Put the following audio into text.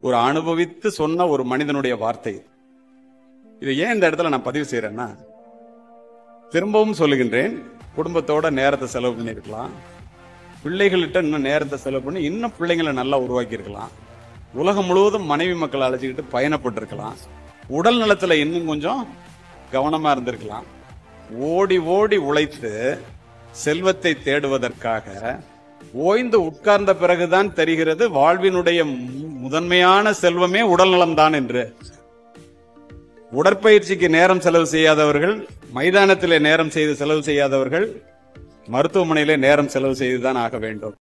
ஒரு அனுபவித்து சொன்ன ஒரு மனிதனுடைய வார்த்தை இதை ஏன் இந்த இடத்துல நான் பதிவு செய்யறேன்னா திரும்பவும் சொல்லுகின்றேன் குடும்பத்தோட நேரத்தை செலவு பண்ணியிருக்கலாம் பிள்ளைகள்கிட்ட இன்னும் நேரத்தை செலவு பண்ணி இன்னும் பிள்ளைங்களை நல்லா உருவாக்கி இருக்கலாம் உலகம் முழுவதும் மனைவி மக்களை அழைச்சிக்கிட்டு பயணப்பட்டிருக்கலாம் உடல் நலத்துல இன்னும் கொஞ்சம் கவனமா இருந்திருக்கலாம் ஓடி ஓடி உழைத்து செல்வத்தை தேடுவதற்காக ஓய்ந்து உட்கார்ந்த பிறகுதான் தெரிகிறது வாழ்வினுடைய மு- முதன்மையான செல்வமே உடல் நலம்தான் என்று உடற்பயிற்சிக்கு நேரம் செலவு செய்யாதவர்கள் மைதானத்திலே நேரம் செய்து செலவு செய்யாதவர்கள் மருத்துவமனையிலே நேரம் செலவு செய்துதான் ஆக வேண்டும்